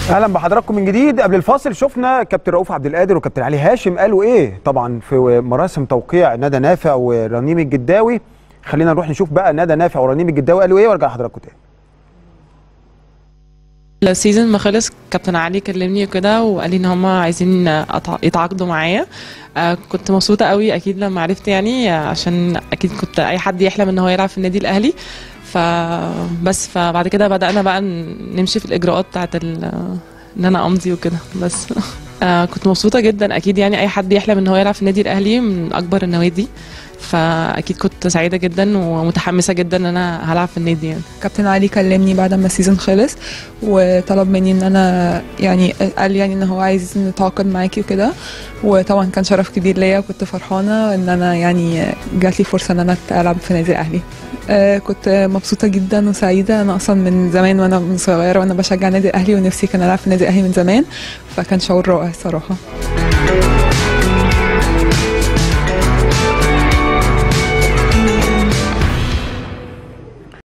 اهلا بحضراتكم من جديد قبل الفاصل شفنا كابتن رؤوف عبد القادر وكابتن علي هاشم قالوا ايه طبعا في مراسم توقيع ندى نافع ورنيم الجداوي خلينا نروح نشوف بقى ندى نافع ورنيم الجداوي قالوا ايه وارجع لحضراتكم تاني السيزون ما خلص كابتن علي كلمني كده وقال لي ان هم عايزين أتع- يتعاقدوا معايا آه، كنت مبسوطه قوي اكيد لما عرفت يعني آه، عشان اكيد كنت اي حد يحلم ان هو يلعب في النادي الاهلي فبس فبعد كده بدانا بقى ن- نمشي في الاجراءات بتاعت ال- ان انا امضي وكده بس آه، كنت مبسوطه جدا اكيد يعني اي حد يحلم ان هو يلعب في النادي الاهلي من اكبر النوادي فاكيد كنت سعيده جدا ومتحمسه جدا ان انا هلعب في النادي يعني كابتن علي كلمني بعد ما السيزون خلص وطلب مني ان انا يعني قال لي يعني ان هو عايز نتعاقد معاكي وكده وطبعا كان شرف كبير ليا وكنت فرحانه ان انا يعني جات لي فرصه ان انا العب في نادي الاهلي آه، كنت مبسوطه جدا وسعيده انا اصلا من زمان وانا من صغيره وانا بشجع النادي الاهلي ونفسي كان العب في النادي الاهلي من زمان فكان شعور رائع الصراحه